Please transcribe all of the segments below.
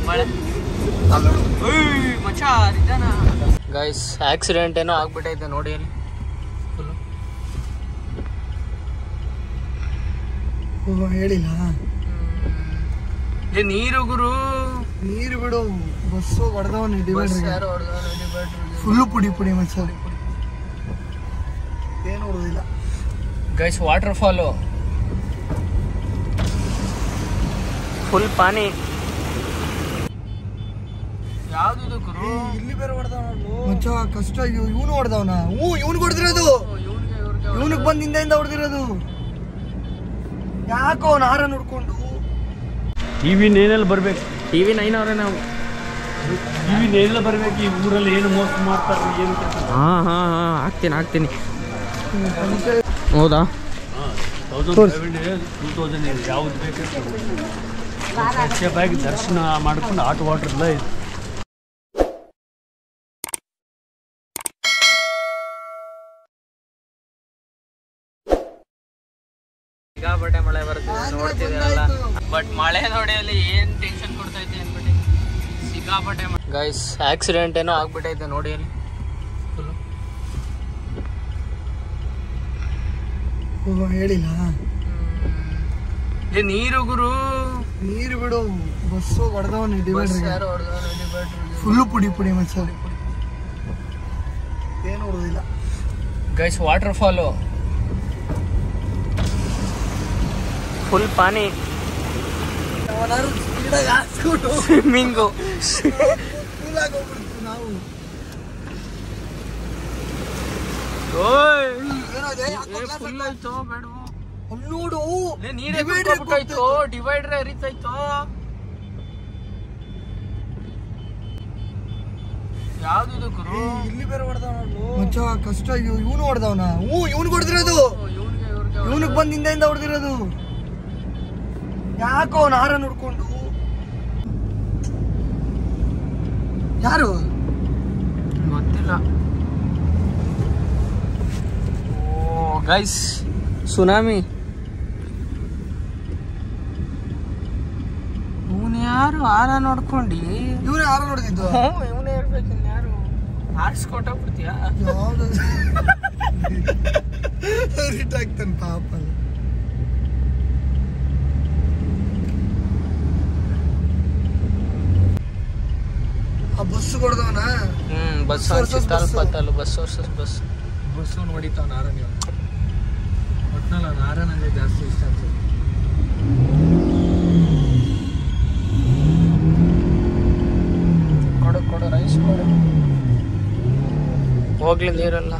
ಮಳೆ ಮಚ್ಚ guys accident ಏನೋ ಆಗ್ಬಿಟ್ಟೈತೆ ನೋಡಿ ಅಲ್ಲಿ ಓ ಹೇಳಿಲ್ಲ ಏ ನೀರು ಗುರು ನೀರು ಬಿಡು ಬಸ್ಸು ಹೊಡೆದವನು ಬಸ್ ಡಿವೈಡರ್ ಯಾರು ಹೊಡ್ದವ್ನು divider ಗೆ. ಫುಲ್ಲು ಪುಡಿ ಪುಡಿ ಮನುಷ್ಯ ಏನು ಹೊಡೆದಿಲ್ಲ ಗೈಸ್ ವಾಟರ್ ಫಾಲು ಫುಲ್ ಪಾನಿ ಯಾವ್ದು ಗುರು ಇಲ್ಲಿ ಬೇರೆ ಹೊಡೆದವನು ಮಚ್ಚ ಕಷ್ಟ ಇವನು ಹೊಡೆದವನ ಹ್ಞೂ ಇವನು ಹೊಡೆದಿರೋದು ಇವ್ನಿಗೆ ಇವ್ರಿಗೆ ಇವನಿಗೆ ಬಂದು ಹಿಂದೆಯಿಂದ ಹೊಡೆದಿರೋದು ಯಾಕೋ ಅವನ ಹಾರ ನೋಡ್ಕೊಂಡು ಟಿ ವಿ ನೇನಲ್ಲಿ ಬರ್ಬೇಕು ಟಿವಿ ನೈನ್ ಅವ್ರೆ ನಾವು ಟಿ ವಿ ನೇನಲ್ಲಿ ಬರ್ಬೇಕು ಈ ಊರಲ್ಲಿ ಏನು ಮೋಸ ಮಾಡ್ತಾರೆ ಏನು ಹಾ ಹಾ ಹಾ ಹಾಕ್ತೀನಿ ಹಾಕ್ತೀನಿ ಹೌದಾ ತೌಸಂಡ್ ಸೆವೆನ್ ಟೂ ತೌಸಂಡ್ ಯಾವ್ದು ಬೇಕು ಫ್ರೆಶ್ ಆಗಿ ದರ್ಶನ ಮಾಡ್ಕೊಂಡು ಆಟ ವಾಟರ್ ಎಲ್ಲ ಇದೆ ಸಿಕ್ಕಾಪಟ್ಟೆ ಮಳೆ ಬರುತ್ತೆ ನೋಡ್ತಿದ್ದೀರಲ್ಲ ಬಟ್ ಮಳೆ ನೋಡಿ ಅಲ್ಲಿ ಏನ್ ಟೆನ್ಷನ್ ಕೊಡ್ತೈತೆ ಅನ್ಬಿಟ್ಟು ಸಿಕ್ಕಾಪಟ್ಟೆ ಗೈಸ್ ಆಕ್ಸಿಡೆಂಟ್ ಏನೋ ಆಗ್ಬಿಟ್ಟೈತೆ ನೋಡಿ ಅಲ್ಲಿ ಓ ಹೇಳಿಲ್ಲ ಏ ನೀರು ಗುರು ನೀರು ಬಿಡು ಬಸ್ಸು ಹೊಡೆದವನು ಬಸ್ ಡಿವೈಡರ್ ಯಾರು ಹೊಡ್ದವ್ನು divider ಗೆ. ಫುಲ್ಲು ಪುಡಿ ಪುಡಿ ಮನುಷ್ಯ ಏನು ಹೊಡೆದಿಲ್ಲ ಗೈಸ್ ವಾಟರ್ ಫಾಲು ಫುಲ್ ಪಾನಿ ಅವನಾರು ಸ್ಪೀಡಾಗಿ ಹಾಕ್ಸ್ಬಿಟ್ಟು ಸ್ವಿಮ್ಮಿಂಗು ಕೂಲಾಗಿ ಹೋಗ್ಬಿಡ್ತೀವಿ ನಾವು ಏನಾದೆ ಫುಲ್ ಆಯ್ತು ಬೇಡ ಅಲ್ಲಿ ನೋಡು ನೀರೇ divider ಬಿಟ್ಟಾಯ್ತು ಡಿವೈಡರ್ ಹರಿತಾಯ್ತು ಯಾವ್ದು ಗುರು ಇಲ್ಲಿ ಬೇರೆ ಹೊಡೆದವನು ಮಚ್ಚ ಕಷ್ಟ ಇವನು ಹೊಡೆದವನ ಹ್ಞೂ ಇವನು ಹೊಡೆದಿರೋದು ಇವ್ನಿಗೆ ಇವ್ರಿಗೆ ಇವನಿಗೆ ಬಂದು ಹಿಂದೆಯಿಂದ ಹೊಡೆದಿರೋದು ಯಾಕೋ ಅವನ ಹಾರ ನೋಡ್ಕೊಂಡು ಯಾರು ಗೊತ್ತಿಲ್ಲ ಓ ಗೈಸ್ ಸುನಾಮಿ ಇವನು ಯಾರು ಆರ ನೋಡ್ಕೊಂಡು ಇವನೇ ಹಾರ ನೋಡ್ತಿದ್ದು ಇವನೇ ಇರ್ಬೇಕು ಯಾರು ಆರಿಸ್ಕೊಟ್ಟಾಗ್ಬಿಡ್ತೀಯ ಯಾವ್ದು ರಿಟ್ ಆಗ್ತಾನೆ ಪಾಪ ಆ ಬಸ್ ಕೊಡ್ದವನ ಹ್ಮ್ ಬಸ್ Bus versus bus. ಪತ್ತಲ್ಲ ಬಸ್ ವರ್ಸಸ್ ಬಸ್ ಬಸ್ಸು ನೋಡಿತಾವ ನಾರ ನೀವು ಒಟ್ನಲ್ಲಿ ನಾರ ನನಗೆ ಜಾಸ್ತಿ ಇಷ್ಟ ಆಗ್ತದೆ ಕೊಡು ಕೊಡು ರೈಸ್ ಕೊಡು ಹೋಗ್ಲಿ ನೀರಲ್ಲ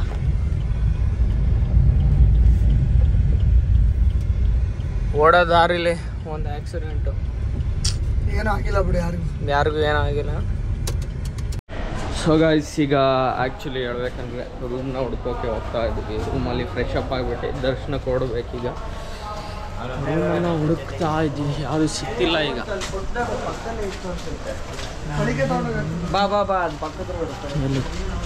ಓಡೋ ದಾರಿಲಿ ಒಂದು ಆಕ್ಸಿಡೆಂಟು ಏನೂ ಆಗಿಲ್ಲ ಬಿಡಿ ಯಾರಿಗೂ ಯಾರಿಗೂ ಏನೂ ಆಗಿಲ್ಲ ಸೊ ಗೈಸ್ ಈಗ ಆ್ಯಕ್ಚುಲಿ ಹೇಳ್ಬೇಕಂದ್ರೆ ರೂಮ್ನ ಹುಡ್ಕೋಕೆ ಹೋಗ್ತಾ ಇದ್ವಿ ರೂಮಲ್ಲಿ ಫ್ರೆಶ್ ಅಪ್ ಆಗಿಬಿಟ್ಟು ದರ್ಶನ ಕೊಡ್ಬೇಕೀಗ ರೂಮನ್ನ ಹುಡುಕ್ತಾ ಇದ್ವಿ ಯಾವುದು ಸಿಕ್ತಿಲ್ಲ ಈಗ ಬೆಳಿಗ್ಗೆ ತಗೊಂಡೋಗಿ ಬಾ ಬಾ ಬಾ ಅದು ಪಕ್ಕದ ಎಲ್ಲಿ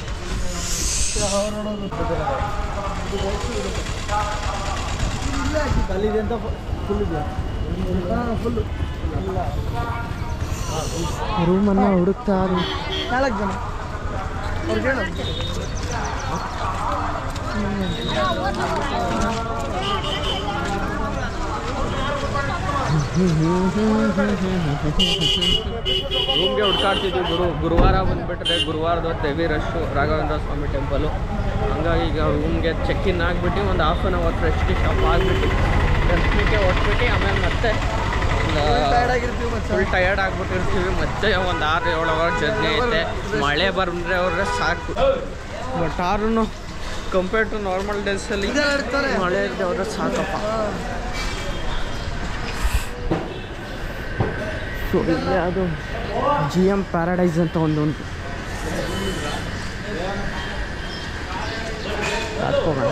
ಅಲ್ಲಿದೆ ಅಂತ ಫುಲ್ ಇದೆ ಫುಲ್ಲು ರೂಮನ್ನು ಹುಡುಕ್ತಾ ಇದ್ವಿ ನಾಲ್ಕು ಜನ ಅವ್ರಿಗೆ ಹೇಳು ರೂಮ್ಗೆ ಹುಡ್ಕಾಡ್ತಿದ್ವಿ ಗುರು ಗುರುವಾರ ಬಂದುಬಿಟ್ರೆ ಗುರುವಾರದ ಹೊತ್ತು heavy rush Raghavendra Swami temple ಹಂಗಾಗಿ ಈಗ ರೂಮ್ಗೆ ಚೆಕ್ ಇನ್ ಆಗಿಬಿಟ್ಟು ಒಂದು half an hour fresh up ಆಗಿಬಿಟ್ಟು ದರ್ಶನಕ್ಕೆ ಹೊಟ್ಬಿಟ್ಟು ಆಮೇಲೆ ಮತ್ತೆ ಟೈರ್ಡ್ ಆಗಿರ್ತೀವಿ ಮತ್ತೆ ಫುಲ್ ಟಯರ್ಡ್ ಆಗ್ಬಿಟ್ಟಿರ್ತೀವಿ ಮತ್ತೆ ಒಂದು ಆರು ಏಳು ಅವರ್ ಜರ್ನಿ ಐತೆ ಮಳೆ ಬಂದರೆ ಅವ್ರೆ ಸಾಕು ಬಟ್ ಆದ್ರೂ ಕಂಪೇರ್ ಟು ನಾರ್ಮಲ್ ಡೇಸಲ್ಲಿ ಇದೇ ಹೇಳ್ತಾರೆ. ಮಳೆ ಇದ್ದೆ ಅವ್ರೆ ಸಾಕಪ್ಪ ಸೊ ಇಲ್ಲಿ ಅದು ಜಿ ಎಮ್ ಪ್ಯಾರಡೈಸ್ ಅಂತ ಒಂದು ಉಂಟು ಹಾಕೋಣ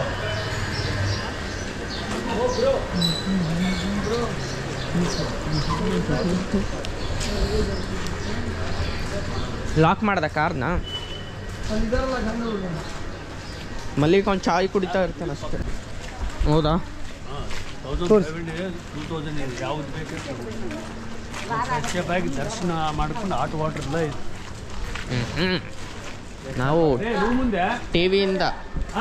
ಲಾಕ್ ಮಾಡ್ದ ಕಾರ್ನ ಅಲ್ಲಿ ಇದಾರಲ್ಲ ಗಂಡ ಹುಡುಗ ಮಲ್ಲಿಗೆ ಒಂದು ಚಾಯ್ ಕುಡಿತಾ ಇರ್ತಾನೆ ಅಷ್ಟೇ ಹೌದಾ ತೌಸಂಡ್ ಸೆವೆನ್ ಟೂ ತೌಸಂಡ್ ಯಾವ್ದು ಬೇಕು ಫ್ರೆಶ್ ಆಗಿ ದರ್ಶನ ಮಾಡ್ಕೊಂಡು ಆಟ ವಾಟರ್ ಎಲ್ಲ ಇದೆ ಹ್ಞೂ ನಾವು ಏ ರೂಮ್ ಮುಂದೆ ಟಿ ವಿಯಿಂದ ಹಾ?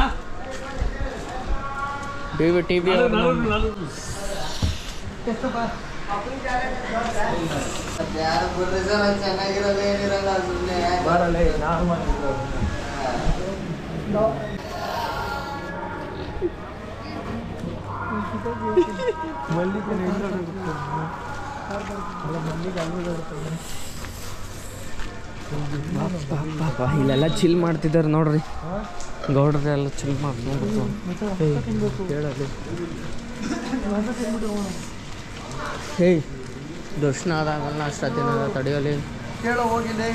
ಟಿ ವಿ ಟಿ ವಿ ನಲು- ನಲು- ನಲು- ಯಾರು ಬರ್ರಿ ಸರ್ ಅದು ಚೆನ್ನಾಗಿರಲ್ಲ ಏನಿರಲ್ಲ ಸುಮ್ಮನೆ ಪಾಪ ಇಲ್ಲೆಲ್ಲ ಚಿಲ್ ಮಾಡ್ತಿದ್ದಾರೆ ನೋಡ್ರಿ ಗೌಡ್ರೆಲ್ಲ ಚಿಲ್ ಮಾಡ್ಕೊಂಡು ಹೇಳಲಿ ಹೇಯ್ ದರ್ಶನ ಆದಾಗಲ್ಲ ಅಷ್ಟೊತ್ತಿನ ತಡೆಯಲಿ ಕೇಳೋ ಹೋಗಿಲ್ಲ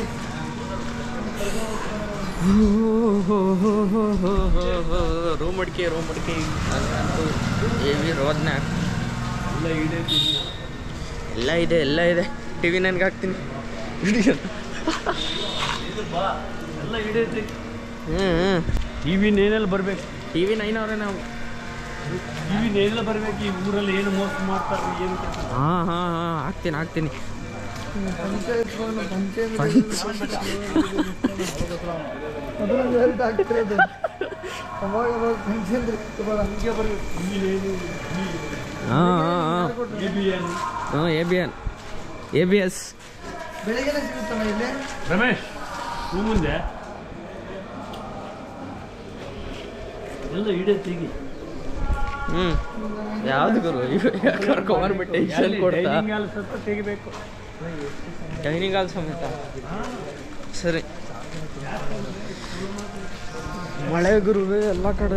ರೂಮ್ ಅಡಿಕೆ ರೂಮ್ ಅಡಿಕೆ ಅಂತೂ ಏವಿ ರೋದ್ನ ಎಲ್ಲ ಇದೆ ಎಲ್ಲ ಇದೆ ಎಲ್ಲ ಇದೆ ಟಿ ವಿ ನನಗೆ ಹಾಕ್ತೀನಿ ಇದು ಬಾ ಎಲ್ಲ ಹಿಡಿಯೈತಿ ಹ್ಞೂ ಹ್ಞೂ ಟಿ ವಿ ನೇನಲ್ಲಿ ಬರ್ಬೇಕು ಟಿ ವಿ ನೈನ್ ಅವರೇ ನಾವು ಟಿ ವಿ ನೇನೆಲ್ಲ ಬರ್ಬೇಕು ಈ ಊರಲ್ಲಿ ಏನು ಮೋಸ ಮಾಡ್ತಾರೆ ಏನು ಕೆಲಸ ಹಾಂ ಹಾಂ ಹಾಂ ಹಾಕ್ತೀನಿ ಹಾಕ್ತೀನಿ ಪಂಚಾಯತ್ ಪಂಚಾಯತ್ ಅದನ್ನ ಹೇಳ್ತಾ ಆಗ್ತಿರೋದು ಅವಾಗ ಅವಾಗ ಪಂಚಾಯತ್ ಹಿಂಗೆ ಬರ್ಬೇಕು ಟಿ ವಿ ನೇನು ಹಾಂ ಹಾಂ ಹಾಂ ಎ ಬಿ ಎನ್ ಹಾಂ A B N A B S ಬೆಳಿಗ್ಗೆನೆ ಸಿಗುತ್ತಲ್ಲ ಇಲ್ಲಿ ರಮೇಶ್ ಹೂ ಮುಂದೆ ಎಲ್ಲ ಹಿಡಿಯೈತಿ ಈಗ ಹ್ಞೂ ಯಾವ್ದು ಗುರು ಕರ್ಕೊಂಬರ್ಬಿಟ್ಟು ಟೆನ್ಷನ್ ಕೊಡ್ತಾ ಡೈನಿಂಗ್ ಹಾಲ್ ಸ್ವಲ್ಪ ತೆಗಿಬೇಕು ಡೈನಿಂಗ್ ಹಾಲ್ ಸಮೇತ ಸರಿ ಮಳೆ ಗುರುವೆ ಎಲ್ಲ ಕಡೆ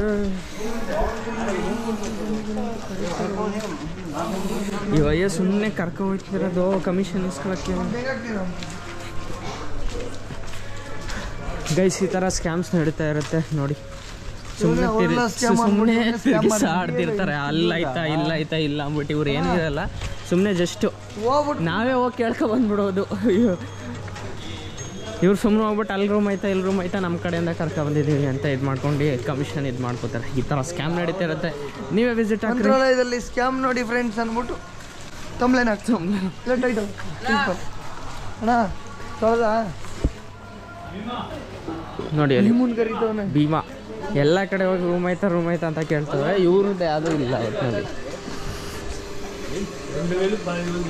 ಈ ವಯ್ಯ ಸುಮ್ಮನೆ ಕರ್ಕೊ ಹೋಗ್ತಿರೋದು ಕಮಿಷನ್ ಇಸ್ಕೊಳಕ್ಕೆ ಹೇಗಾಗ್ತೀರ ಗೈಸ್ ಈ ಥರ ಸ್ಕ್ಯಾಮ್ಸ್ ನಡೀತಾ ಇರುತ್ತೆ ನೋಡಿ ಸುಮ್ಮನೆ ಒಳ್ಳೆ scam ಸುಮ್ಮನೆ ಮಾಡ್ಬಿಟ್ಟು scam ತಿರುಗಿಸ ಮಾಡ್ಬಿಟ್ಟು ಆಡ್ತಿರ್ತಾರೆ ಅಲ್ಲೈತಾ ಇಲ್ಲ ಐತಾ ಇಲ್ಲ ಅಂದ್ಬಿಟ್ಟು ಇವ್ರು ಏನೂ ಇರಲ್ಲ ಸುಮ್ಮನೆ ಜಸ್ಟು ಹೋಗ್ಬಿಟ್ಟು ನಾವೇ ಹೋಗಿ ಕೇಳ್ಕೊ ಬಂದ್ಬಿಡೋದು ಅಯ್ಯೋ ಇವ್ರು ಸುಮ್ಮನೆ ಹೋಗ್ಬಿಟ್ಟು ಅಲ್ಲಿ ರೂಮ್ ಐತಾ ಇಲ್ಲಿ ರೂಮ್ ಐತಾ ನಮ್ಮ ಕಡೆಯಿಂದ ಕರ್ಕೊ ಬಂದಿದ್ದೀವಿ ಅಂತ ಇದು ಮಾಡ್ಕೊಂಡು ಕಮಿಷನ್ ಇದು ಮಾಡ್ಕೋತಾರೆ ಈ ಥರ ಸ್ಕ್ಯಾಮ್ ನಡೀತಾ ಇರುತ್ತೆ ನೀವೇ ವಿಸಿಟ್ ಹಾಕ್ರಿ ಮಂತ್ರಾಲಯದಲ್ಲಿ ಸ್ಕ್ಯಾಮ್ ನೋಡಿ ಫ್ರೆಂಡ್ಸ್ ಅಂದ್ಬಿಟ್ಟು ತಮ್ಲೇನ್ ಆಗ್ತದೆ ಇಲ್ಲ ಟೈಟಲ್ ಅಣ್ಣ ತೊಳೆದ ನೋಡಿ ಅಲ್ಲಿ ನಿಮ್ಮನ್ ಕರೀತವನೆ ಭೀಮಾ ಎಲ್ಲ ಕಡೆ ಹೋಗಿ ರೂಮ್ ಐತಾ ರೂಮ್ ಐತಾ ಅಂತ ಕೇಳ್ತವೆ ಇವ್ರದ್ದು ಯಾವುದೂ ಇಲ್ಲ ಒಟ್ಟಿನಲ್ಲಿ రెండు వేలు పది వేలు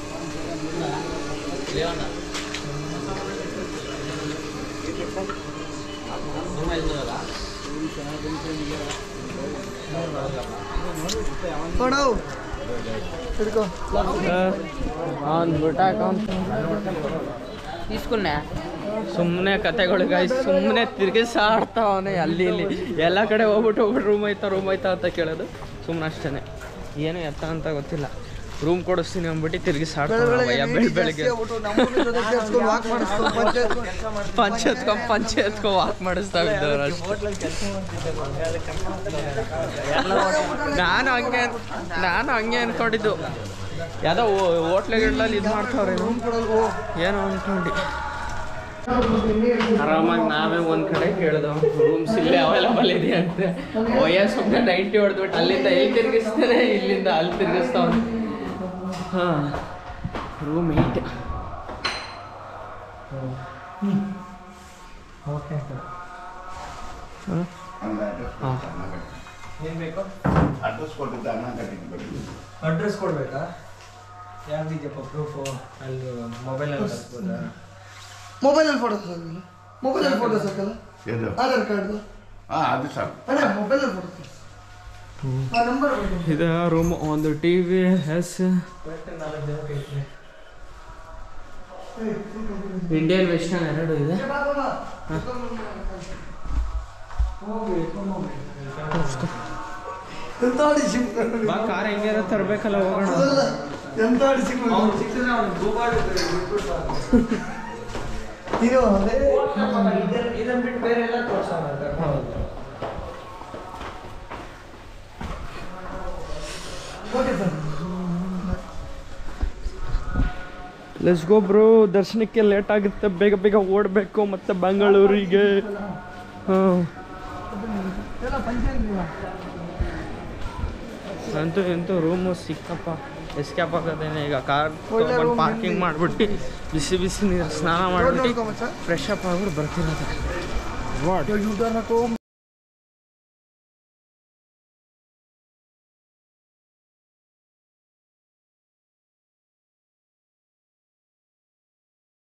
ಕೊಡವು ಹಿಡ್ಕೋ ಅವ್ನು ಬಿಟ್ಟಾಕ తీసుకున్నా ಸುಮ್ಮನೆ ಕತೆಗಳು ಸುಮ್ಮನೆ ತಿರುಗಿಸಾಡ್ತಾವನೆ ಅಲ್ಲಿ ಇಲ್ಲಿ ಎಲ್ಲ ಕಡೆ ಹೋಗ್ಬಿಟ್ಟು ಹೋಗ್ಬಿಟ್ಟು ರೂಮ್ ಐತಾ ರೂಮ್ ಐತಾ ಅಂತ ಕೇಳೋದು ಸುಮ್ಮನೆ ಅಷ್ಟೇ ಏನು ಎತ್ತ ಅಂತ ಗೊತ್ತಿಲ್ಲ ರೂಮ್ ಕೊಡಿಸ್ತೀನಿ ಅಂದ್ಬಿಟ್ಟು ತಿರುಗಿಸಾಡ್ತಾವ ಬೆಳ್ ಬೆಳಗ್ಗೆ ವಾಕ್ ಮಾಡಿಸ್ಕೊಂಡು ಪಂಚಾಯತ್ ಪಂಚ ಎತ್ಕೊಂಡ್ ಪಂಚ ಎತ್ಕೊಂಡ್ ವಾಕ್ ಮಾಡಿಸ್ತಾ ಇದ್ದವ್ರು ಅಷ್ಟೇ ನಾನು ಹಂಗೆ ನಾನು ಹಂಗೆ ಅನ್ಕೊಂಡಿದ್ದು ಯಾವ್ದೋ ಹೋಟ್ಲುಗಳಲ್ಲಿ ಇದು ಮಾಡ್ತಾವ್ರೆ ಏನೋ ಅನ್ಕೊಂಡು ಆರಾಮಾಗಿ ನಾವೇ ಒಂದ್ ಕಡೆ ಕೇಳ್ದು ರೂಮ್ಸ್ ಇಲ್ಲೇ ಅವೈಲಬಲ್ ಇದೆ ಅಂತ ಒಯ್ಯ ಸುಮ್ಮನೆ ನೈಂಟಿ ಹೊಡೆದ್ಬಿಟ್ಟು ಅಲ್ಲಿಂದ ಎಲ್ಲಿ ತಿರುಗಿಸ್ತಾನೆ ಇಲ್ಲಿಂದ ಅಲ್ಲಿ ತಿರುಗಿಸ್ತಾವ ಹಾಂ ರೂಮ್ ಏಟ್ ಹಾಂ ಅಡ್ರೆಸ್ ಕೊಟ್ಟಿದ್ದ ಅಣ್ಣ ಕಟ್ಟಿದ್ದು ಅಡ್ರೆಸ್ ಕೊಡ್ಬೇಕಾ ಯಾವ್ದಿದೆಯಪ್ಪ ಪ್ರೂಫು ಅಲ್ಲಿ ಮೊಬೈಲಲ್ಲಿ ಕಳ್ಸ್ಬೋದಾ ಮೊಬೈಲಲ್ಲಿ ಫೋಟೋ ಸಾಕಲ್ಲ ಮೊಬೈಲಲ್ಲಿ ಫೋಟೋ ಸಾಕಲ್ಲ ಇದು ಆಧಾರ್ ಕಾರ್ಡ್ದು ಹಾಂ ಅದು ಸಾಕು ಅಣ್ಣ ಮೊಬೈಲಲ್ಲಿ ಫೋಟೋ ಆ ನಂಬರ್ ಇದು ರೂಮ್ ಒಂದು ಟಿ ವಿ ಎಸ್ ನಾಲ್ಕು ಜನ ಕೈತ್ರಿ ಇಂಡಿಯನ್ ವೆಸ್ಟರ್ನ್ ಎರಡು ಇದೆ ಎಂತ ಆಡಿ ಸಿಮ್ ಬಾ ಕಾರ್ ಹೆಂಗಾರ ತರಬೇಕಲ್ಲ ಹೋಗೋಣ ಅದಲ್ಲ ಎಂತ ಆಡಿ ಸಿಮ್ ಸಿಕ್ಕಿದ್ರೆ ಅವ್ನು ಗೂಗಲ್ ಇದು ಅದೇ ಇದನ್ನ ಬಿಟ್ಟು ಬೇರೆ ಎಲ್ಲ ತೋರ್ಸೋಣ okay sir let's go bro ದರ್ಶನಕ್ಕೆ ಲೇಟ್ ಆಗುತ್ತೆ ಬೇಗ ಬೇಗ ಓಡಬೇಕು ಮತ್ತೆ ಬೆಂಗಳೂರಿಗೆ ಹಾಂ ಎಲ್ಲ ಪಂಚಾಯತ್ ಅಂತೂ ಎಂತೂ ರೂಮು ಸಿಕ್ಕಪ್ಪ ಎಸ್ಕೇಪ್ ಆಗೋದೇನೆ ಈಗ ಕಾರ್ ಒಳ್ಳೆ ತೊಗೊಂಡು room ಪಾರ್ಕಿಂಗ್ ನಿಮ್ದು. ಮಾಡಿಬಿಟ್ಟು ಬಿಸಿ ಬಿಸಿ ನೀರು ಸ್ನಾನ ರೋಡ್ ಮಾಡಿಬಿಟ್ಟು ನೋಡ್ಕೊಂಬ ಸರ್ ಫ್ರೆಶ್ ಅಪ್ ಆಗ್ಬಿಟ್ಟು ಬರ್ತಿರೋದು ಯೂಟರ್ನ್ ಹಾಕೋ